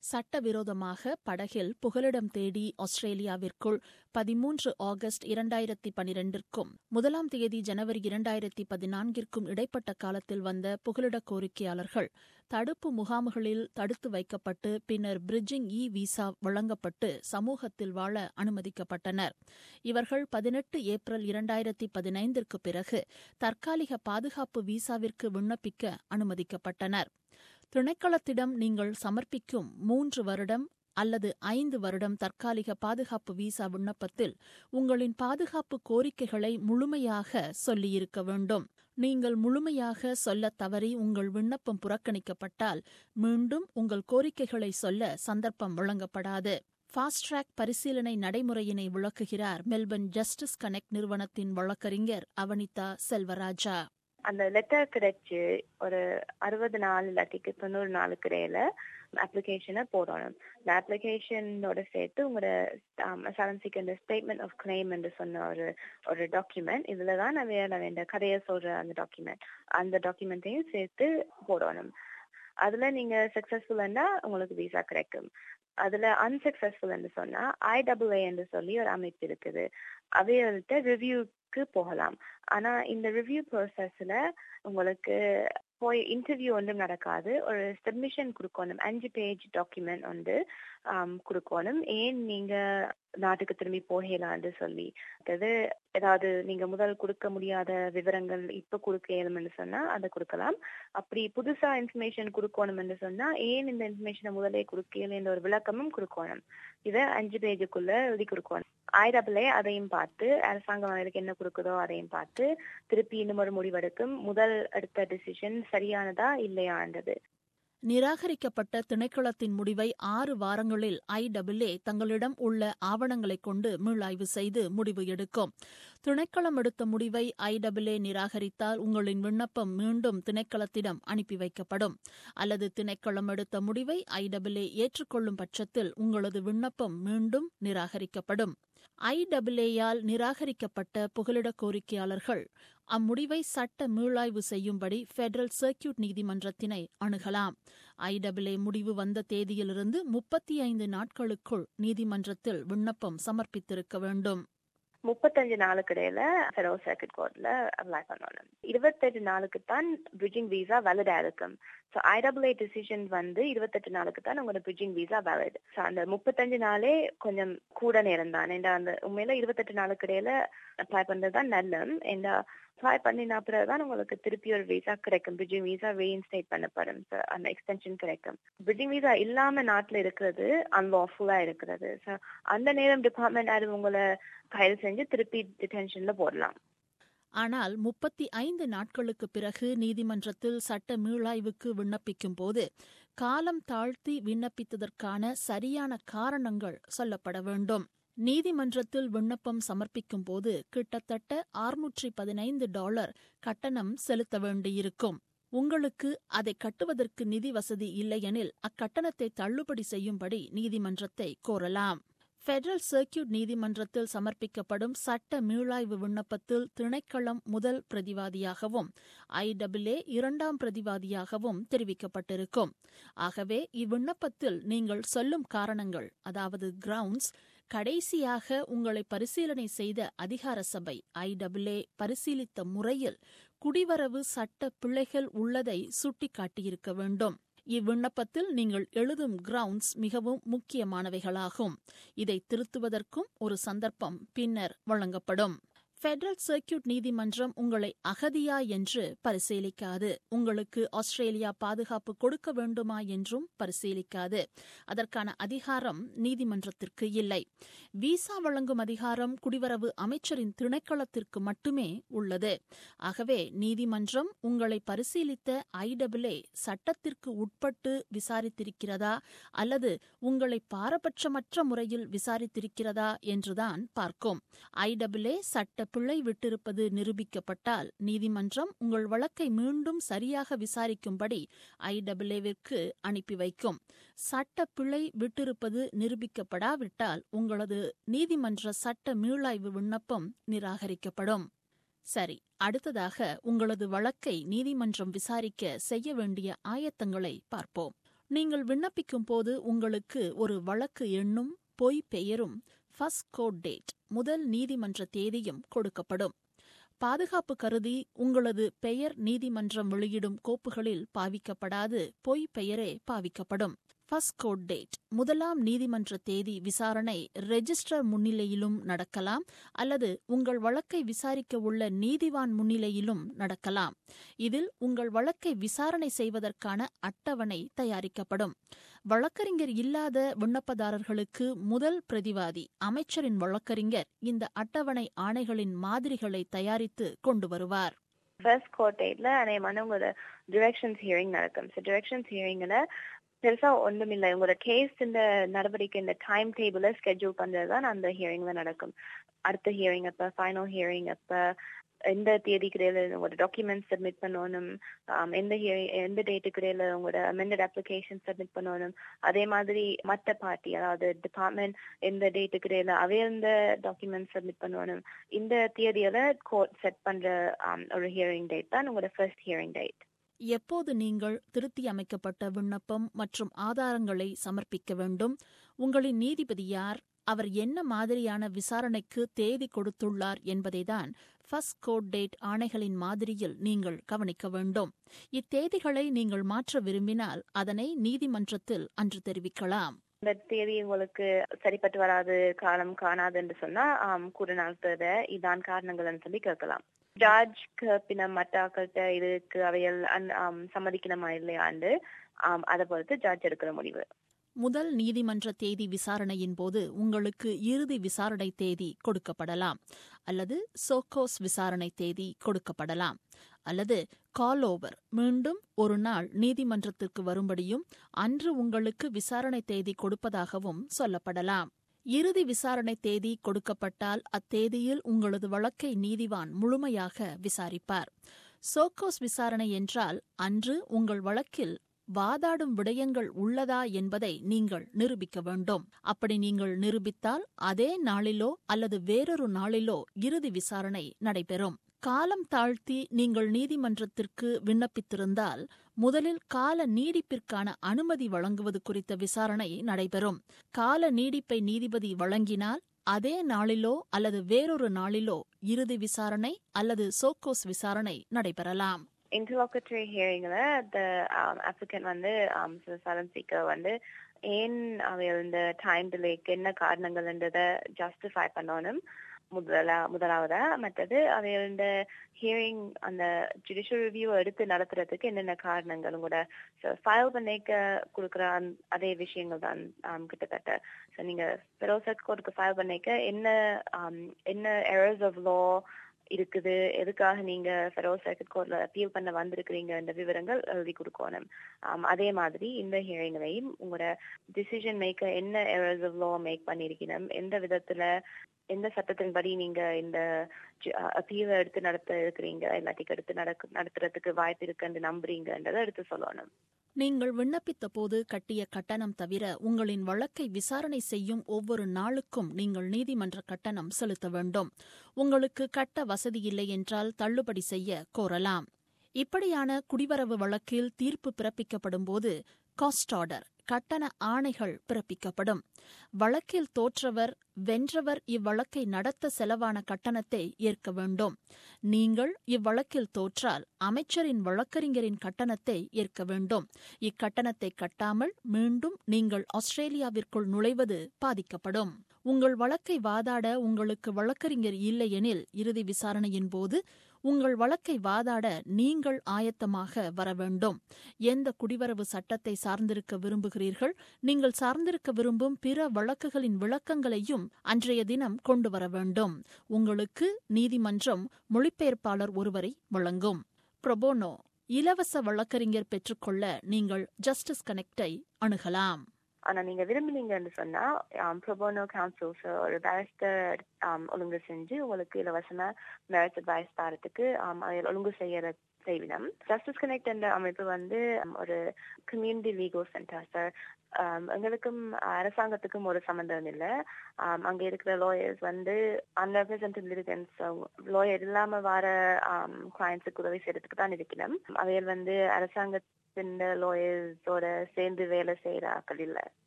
சட்டவிரோதமாக படகில் புகலிடம் தேடி ஆஸ்திரேலியாவிற்குள் பதிமூன்று ஆகஸ்ட் இரண்டாயிரத்தி பனிரெண்டிற்கும் முதலாம் தேதி ஜனவரி இரண்டாயிரத்தி பதினான்கிற்கும் இடைப்பட்ட காலத்தில் வந்த புகலிட கோரிக்கையாளர்கள் தடுப்பு முகாம்களில் தடுத்து வைக்கப்பட்டு பின்னர் பிரிட்ஜிங் இ விசா வழங்கப்பட்டு சமூகத்தில் வாழ அனுமதிக்கப்பட்டனர் இவர்கள் பதினெட்டு ஏப்ரல் இரண்டாயிரத்தி பதினைந்திற்கு பிறகு தற்காலிக பாதுகாப்பு விசாவிற்கு விண்ணப்பிக்க அனுமதிக்கப்பட்டனர் திணைக்களத்திடம் நீங்கள் சமர்ப்பிக்கும் மூன்று வருடம் அல்லது ஐந்து வருடம் தற்காலிக பாதுகாப்பு விசா விண்ணப்பத்தில் உங்களின் பாதுகாப்பு கோரிக்கைகளை முழுமையாக சொல்லியிருக்க வேண்டும் நீங்கள் முழுமையாக சொல்லத் தவறி உங்கள் விண்ணப்பம் புறக்கணிக்கப்பட்டால் மீண்டும் உங்கள் கோரிக்கைகளை சொல்ல சந்தர்ப்பம் வழங்கப்படாது ஃபாஸ்ட் ட்ராக் பரிசீலனை நடைமுறையினை விளக்குகிறார் மெல்பர்ன் ஜஸ்டிஸ் கனெக்ட் நிறுவனத்தின் வழக்கறிஞர் அவனிதா செல்வராஜா அந்த லெட்டர் கிடைச்சு ஒரு அறுபது நாள் இல்லாட்டிக்கு தொண்ணூறு நாளுக்கு இடையில அப்ளிகேஷனை போடணும் இந்த அப்ளிகேஷனோட சேர்த்து உங்களோட சரன்சிக்கு இந்த ஸ்டேட்மெண்ட் ஆஃப் கிளைம் என்று சொன்ன ஒரு ஒரு டாக்குமெண்ட் இதுல தான் நான் வேற வேண்ட கதையை சொல்ற அந்த டாக்குமெண்ட் அந்த டாக்குமெண்ட்டையும் சேர்த்து போடணும் அதுல நீங்க சக்சஸ்ஃபுல்லா உங்களுக்கு விசா கிடைக்கும் அதுல அன்சக்சஸ்ஃபுல் என்று சொன்னா ஐடபிள்ஏ என்று சொல்லி ஒரு அமைப்பு இருக்குது அவைகள்ட்ட ரிவ்யூக்கு போகலாம் ஆனா இந்த ரிவ்யூ ப்ராசஸ்ல உங்களுக்கு போய் இன்டர்வியூ ஒன்றும் நடக்காது ஒரு சப்மிஷன் கொடுக்கணும் அஞ்சு பேஜ் டாக்குமெண்ட் வந்து கொடுக்கணும் ஏன் நீங்க நாட்டுக்கு திரும்பி போகலான்னு சொல்லி அது ஏதாவது நீங்க முதல் கொடுக்க முடியாத விவரங்கள் இப்ப கொடுக்க இயலும்னு சொன்னா அதை கொடுக்கலாம் அப்படி புதுசா இன்ஃபர்மேஷன் கொடுக்கணும்னு சொன்னா ஏன் இந்த இன்ஃபர்மேஷனை முதலே கொடுக்கல ஒரு விளக்கமும் கொடுக்கணும் இதை அஞ்சு பேஜுக்குள்ள எழுதி கொடுக்கணும் ஐடபிள்ஏ அதையும் பார்த்து அரசாங்கம் அவங்களுக்கு என்ன கொடுக்குதோ அதையும் பார்த்து திருப்பி இன்னும் ஒரு முடிவெடுக்கும் முதல் எடுத்த டிசிஷன் சரியானதா இல்லையான்றது நிராகரிக்கப்பட்ட திணைக்களத்தின் முடிவை ஆறு வாரங்களில் ஐடபிள்ஏ தங்களிடம் உள்ள ஆவணங்களை கொண்டு மீளாய்வு செய்து முடிவு எடுக்கும் திணைக்களம் எடுத்த முடிவை ஐடபிள்ஏ நிராகரித்தால் உங்களின் விண்ணப்பம் மீண்டும் திணைக்களத்திடம் அனுப்பி வைக்கப்படும் அல்லது திணைக்களம் எடுத்த முடிவை ஐடபிள்ஏ ஏற்றுக்கொள்ளும் பட்சத்தில் உங்களது விண்ணப்பம் மீண்டும் நிராகரிக்கப்படும் ஐடபிள்ஏயால் நிராகரிக்கப்பட்ட புகலிட கோரிக்கையாளர்கள் அம்முடிவை சட்ட மீளாய்வு செய்யும்படி பெடரல் சர்க்கியூட் நீதிமன்றத்தினை அணுகலாம் ஐடபிள்ஏ முடிவு வந்த தேதியிலிருந்து முப்பத்தி ஐந்து நாட்களுக்குள் நீதிமன்றத்தில் விண்ணப்பம் சமர்ப்பித்திருக்க வேண்டும் முப்பத்தஞ்சு நாளுக்கு இடையில ஃபெடரல் சர்க்கிட் கோர்ட்ல அப்ளை பண்ணணும் இருபத்தெட்டு நாளுக்கு தான் பிரிட்ஜிங் விசா வேலிடா இருக்கும் ஸோ ஐடபிள்ஏ டிசிஷன் வந்து இருபத்தெட்டு நாளுக்கு தான் உங்களோட பிரிட்ஜிங் விசா வேலிட் ஸோ அந்த முப்பத்தஞ்சு நாளே கொஞ்சம் கூட நேரம் தான் ஏண்டா அந்த உண்மையில இருபத்தெட்டு நாளுக்கு இடையில அப்ளை பண்றது தான் நல்லம் ஏண்டா அப்ளை பண்ணின அப்புறம் தான் உங்களுக்கு திருப்பி ஒரு விசா கிடைக்கும் பிரிட்ஜிங் விசா ரீஇன்ஸ்டேட் பண்ணப்படும் அந்த எக்ஸ்டென்ஷன் கிடைக்கும் பிரிட்ஜிங் விசா இல்லாம நாட்டுல இருக்கிறது அன்லாஃபுல்லா இருக்கிறது ஸோ அந்த நேரம் டிபார்ட்மெண்ட் அது உங்களை ஃபைல் செஞ்சு திருப்பி டிடென்ஷன்ல போடலாம் ஆனால் முப்பத்தி ஐந்து நாட்களுக்கு பிறகு நீதிமன்றத்தில் சட்ட மீளாய்வுக்கு விண்ணப்பிக்கும் போது காலம் தாழ்த்தி விண்ணப்பித்ததற்கான சரியான காரணங்கள் சொல்லப்பட வேண்டும் நீதிமன்றத்தில் விண்ணப்பம் சமர்ப்பிக்கும் போது கிட்டத்தட்ட ஆறுநூற்றி பதினைந்து டாலர் கட்டணம் செலுத்த வேண்டியிருக்கும் உங்களுக்கு அதை கட்டுவதற்கு நிதி வசதி இல்லையெனில் அக்கட்டணத்தை தள்ளுபடி செய்யும்படி நீதிமன்றத்தை கோரலாம் பெடரல் சர்க்கியூட் நீதிமன்றத்தில் சமர்ப்பிக்கப்படும் சட்ட மீளாய்வு விண்ணப்பத்தில் திணைக்களம் முதல் பிரதிவாதியாகவும் ஐடபிள்ஏ இரண்டாம் பிரதிவாதியாகவும் தெரிவிக்கப்பட்டிருக்கும் ஆகவே இவ்விண்ணப்பத்தில் நீங்கள் சொல்லும் காரணங்கள் அதாவது கிரவுண்ட்ஸ் கடைசியாக உங்களை பரிசீலனை செய்த அதிகார சபை ஐடபிள்ஏ பரிசீலித்த முறையில் குடிவரவு சட்ட பிழைகள் உள்ளதை சுட்டிக்காட்டியிருக்க வேண்டும் இவ்விண்ணப்பத்தில் நீங்கள் எழுதும் கிரவுண்ட்ஸ் மிகவும் முக்கியமானவைகளாகும் இதை திருத்துவதற்கும் ஒரு சந்தர்ப்பம் பின்னர் வழங்கப்படும் பெடரல் சர்க்கியூட் நீதிமன்றம் உங்களை அகதியா என்று பரிசீலிக்காது உங்களுக்கு ஆஸ்திரேலியா பாதுகாப்பு கொடுக்க வேண்டுமா என்றும் பரிசீலிக்காது அதற்கான அதிகாரம் நீதிமன்றத்திற்கு இல்லை விசா வழங்கும் அதிகாரம் குடிவரவு அமைச்சரின் திணைக்களத்திற்கு மட்டுமே உள்ளது ஆகவே நீதிமன்றம் உங்களை பரிசீலித்த ஐடபிள்ஏ சட்டத்திற்கு உட்பட்டு விசாரித்திருக்கிறதா அல்லது உங்களை பாரபட்சமற்ற முறையில் விசாரித்திருக்கிறதா என்றுதான் பார்க்கும் ஐடபிள்ஏ சட்ட பிழை விட்டிருப்பது நிரூபிக்கப்பட்டால் நீதிமன்றம் உங்கள் வழக்கை மீண்டும் சரியாக விசாரிக்கும்படி ஐடபிள்ஏவிற்கு அனுப்பி வைக்கும் சட்ட பிழை விட்டிருப்பது நிரூபிக்கப்படாவிட்டால் உங்களது நீதிமன்ற சட்ட மீளாய்வு விண்ணப்பம் நிராகரிக்கப்படும் சரி அடுத்ததாக உங்களது வழக்கை நீதிமன்றம் விசாரிக்க செய்ய வேண்டிய ஆயத்தங்களை பார்ப்போம் நீங்கள் விண்ணப்பிக்கும் போது உங்களுக்கு ஒரு வழக்கு எண்ணும் பொய் பெயரும் ஃபர்ஸ்ட் கோட் டேட் முதல் நீதிமன்ற தேதியும் கொடுக்கப்படும் பாதுகாப்பு கருதி உங்களது பெயர் நீதிமன்றம் வெளியிடும் கோப்புகளில் பாவிக்கப்படாது பொய் பெயரே பாவிக்கப்படும் ஃபர்ஸ்ட் கோட் டேட் முதலாம் நீதிமன்ற தேதி விசாரணை ரெஜிஸ்டர் முன்னிலையிலும் நடக்கலாம் அல்லது உங்கள் வழக்கை விசாரிக்க உள்ள நீதிவான் முன்னிலையிலும் நடக்கலாம் இதில் உங்கள் வழக்கை விசாரணை செய்வதற்கான அட்டவணை தயாரிக்கப்படும் வழக்கறிஞர் இல்லாத விண்ணப்பதாரர்களுக்கு முதல் பிரதிவாதி அமைச்சரின் வழக்கறிஞர் இந்த அட்டவணை ஆணைகளின் மாதிரிகளை தயாரித்து கொண்டு வருவார் ஃபர்ஸ்ட் கோர்ட் டேட்ல அநேகமான உங்களோட டிரெக்ஷன்ஸ் ஹியரிங் நடக்கும் ஸோ டிரெக்ஷன்ஸ் ஹியரிங்ல பெருசா ஒன்றும் இல்லை உங்களோட கேஸ் இந்த நடவடிக்கை இந்த டைம் டேபிள ஸ்கெட்யூல் பண்றது தான் அந்த ஹியரிங்ல நடக்கும் அடுத்த ஹியரிங் அப்ப ஃபைனல் ஹியரிங் அப்ப எந்த தேதிக்கு இடையில உங்களோட டாக்குமெண்ட்ஸ் சப்மிட் பண்ணணும் எந்த ஹியரிங் எந்த டேட்டுக்கு இடையில உங்களோட அமெண்டட் அப்ளிகேஷன் சப்மிட் பண்ணணும் அதே மாதிரி மற்ற பார்ட்டி அதாவது டிபார்ட்மெண்ட் எந்த டேட்டுக்கு இடையில அவை எந்த டாக்குமெண்ட்ஸ் சப்மிட் பண்ணணும் இந்த தேதியில கோர்ட் செட் பண்ற ஒரு ஹியரிங் டேட் தான் உங்களோட ஃபர்ஸ்ட் ஹியரிங் டேட் எப்போது நீங்கள் திருத்தி அமைக்கப்பட்ட விண்ணப்பம் மற்றும் ஆதாரங்களை சமர்ப்பிக்க வேண்டும் உங்களின் நீதிபதி யார் அவர் என்ன மாதிரியான விசாரணைக்கு தேதி கொடுத்துள்ளார் என்பதைதான் ஃபர்ஸ்ட் கோட் டேட் ஆணைகளின் மாதிரியில் நீங்கள் கவனிக்க வேண்டும் இத்தேதிகளை நீங்கள் மாற்ற விரும்பினால் அதனை நீதிமன்றத்தில் அன்று தெரிவிக்கலாம் இந்த தேதி உங்களுக்கு சரிப்பட்டு வராது காலம் காணாது என்று சொன்னா கூட நாள் தேவை இதான் காரணங்கள்னு சொல்லி கேட்கலாம் ஜார்ஜ்க்கு பின்ன மற்ற ஆக்கள்கிட்ட இதுக்கு அவையல் சம்மதிக்கணுமா இல்லையாண்டு அதை பொறுத்து ஜார்ஜ் எடுக்கிற முடிவு முதல் நீதிமன்ற தேதி விசாரணையின் போது உங்களுக்கு இறுதி விசாரணை தேதி கொடுக்கப்படலாம் அல்லது சோகோஸ் விசாரணை தேதி கொடுக்கப்படலாம் அல்லது கால் ஓவர் மீண்டும் ஒரு நாள் நீதிமன்றத்திற்கு வரும்படியும் அன்று உங்களுக்கு விசாரணை தேதி கொடுப்பதாகவும் சொல்லப்படலாம் இறுதி விசாரணை தேதி கொடுக்கப்பட்டால் அத்தேதியில் உங்களது வழக்கை நீதிவான் முழுமையாக விசாரிப்பார் சோகோஸ் விசாரணை என்றால் அன்று உங்கள் வழக்கில் வாதாடும் விடயங்கள் உள்ளதா என்பதை நீங்கள் நிரூபிக்க வேண்டும் அப்படி நீங்கள் நிரூபித்தால் அதே நாளிலோ அல்லது வேறொரு நாளிலோ இறுதி விசாரணை நடைபெறும் காலம் தாழ்த்தி நீங்கள் நீதிமன்றத்திற்கு விண்ணப்பித்திருந்தால் முதலில் கால நீடிப்பிற்கான அனுமதி வழங்குவது குறித்த விசாரணை நடைபெறும் கால நீடிப்பை நீதிபதி வழங்கினால் அதே நாளிலோ அல்லது வேறொரு நாளிலோ இறுதி விசாரணை அல்லது சோக்கோஸ் விசாரணை நடைபெறலாம் இன்டர்லாக்குட்டரி ஹியரிங்ல த அப்ளிகன் வந்து சலம் சீக்கர் வந்து ஏன் அவைய இந்த டைம் டிலேக்கு என்ன காரணங்கள்ன்றத ஜஸ்டிஃபை பண்ணணும் முதலா முதலாவதா மற்றது அவைய இந்த ஹியரிங் அந்த ஜுடிஷியல் ரிவ்யூ எடுத்து நடத்துறதுக்கு என்னென்ன காரணங்கள் கூட ஃபைல் பண்ணிக்க கொடுக்குற அதே விஷயங்கள் தான் கிட்டத்தட்ட ஸோ நீங்க பெரோசட் கோர்ட்டுக்கு ஃபைல் பண்ணிக்க என்ன என்ன எரர்ஸ் ஆஃப் லா இருக்குது எதுக்காக நீங்க ஃபெரோஸ் சர்க்கிட் கோர்ட்ல அப்பீல் பண்ண வந்திருக்கிறீங்க இந்த விவரங்கள் எழுதி கொடுக்கணும் அதே மாதிரி இந்த ஹியரிங்லையும் உங்களோட டிசிஷன் மேக்கர் என்ன எரர்ஸ் ஆஃப் லா மேக் பண்ணிருக்கணும் எந்த விதத்துல எந்த சட்டத்தின்படி நீங்க இந்த அப்பீல எடுத்து நடத்த இருக்கிறீங்க இல்லாட்டிக்கு எடுத்து நடக்க நடத்துறதுக்கு வாய்ப்பு இருக்குன்னு நம்புறீங்கன்றதை எடுத்து சொல்லணும் நீங்கள் விண்ணப்பித்த போது கட்டிய கட்டணம் தவிர உங்களின் வழக்கை விசாரணை செய்யும் ஒவ்வொரு நாளுக்கும் நீங்கள் நீதிமன்ற கட்டணம் செலுத்த வேண்டும் உங்களுக்கு கட்ட வசதி இல்லை என்றால் தள்ளுபடி செய்ய கோரலாம் இப்படியான குடிவரவு வழக்கில் தீர்ப்பு பிறப்பிக்கப்படும் போது காஸ்ட் ஆர்டர் கட்டண ஆணைகள் பிறப்பிக்கப்படும் வழக்கில் தோற்றவர் வென்றவர் இவ்வழக்கை நடத்த செலவான கட்டணத்தை ஏற்க வேண்டும் நீங்கள் இவ்வழக்கில் தோற்றால் அமைச்சரின் வழக்கறிஞரின் கட்டணத்தை ஏற்க வேண்டும் இக்கட்டணத்தை கட்டாமல் மீண்டும் நீங்கள் ஆஸ்திரேலியாவிற்குள் நுழைவது பாதிக்கப்படும் உங்கள் வழக்கை வாதாட உங்களுக்கு வழக்கறிஞர் இல்லையெனில் இறுதி விசாரணையின் போது உங்கள் வழக்கை வாதாட நீங்கள் ஆயத்தமாக வர வேண்டும் எந்த குடிவரவு சட்டத்தை சார்ந்திருக்க விரும்புகிறீர்கள் நீங்கள் சார்ந்திருக்க விரும்பும் பிற வழக்குகளின் விளக்கங்களையும் அன்றைய தினம் கொண்டு வர வேண்டும் உங்களுக்கு நீதிமன்றம் மொழிபெயர்ப்பாளர் ஒருவரை வழங்கும் ப்ரொபோனோ இலவச வழக்கறிஞர் பெற்றுக்கொள்ள நீங்கள் ஜஸ்டிஸ் கனெக்டை அணுகலாம் ஆனா நீங்க விரும்புனீங்கன்னு சொன்னா ப்ரொபோனோ கவுன்சில்ஸ் ஒரு பேரிஸ்டர் ஒழுங்கு செஞ்சு உங்களுக்கு இலவசமா மேரேஜ் அட்வைஸ் தரத்துக்கு அதில் ஒழுங்கு செய்யற செய்வினம் ஜஸ்டிஸ் கனெக்ட் என்ற அமைப்பு வந்து ஒரு கம்யூனிட்டி லீகல் சென்டர் சார் எங்களுக்கும் அரசாங்கத்துக்கும் ஒரு சம்மந்தம் இல்லை அங்க இருக்கிற லாயர்ஸ் வந்து அன்ரெப்ரசன்டட் லிரிகன்ஸ் லாயர் இல்லாம வர கிளைண்ட்ஸுக்கு உதவி செய்யறதுக்கு தான் இருக்கணும் அவையில் வந்து அரசாங்க இந்த லாயர்ஸோட சேர்ந்து வேலை செய்யற ஆக்கள் இல்ல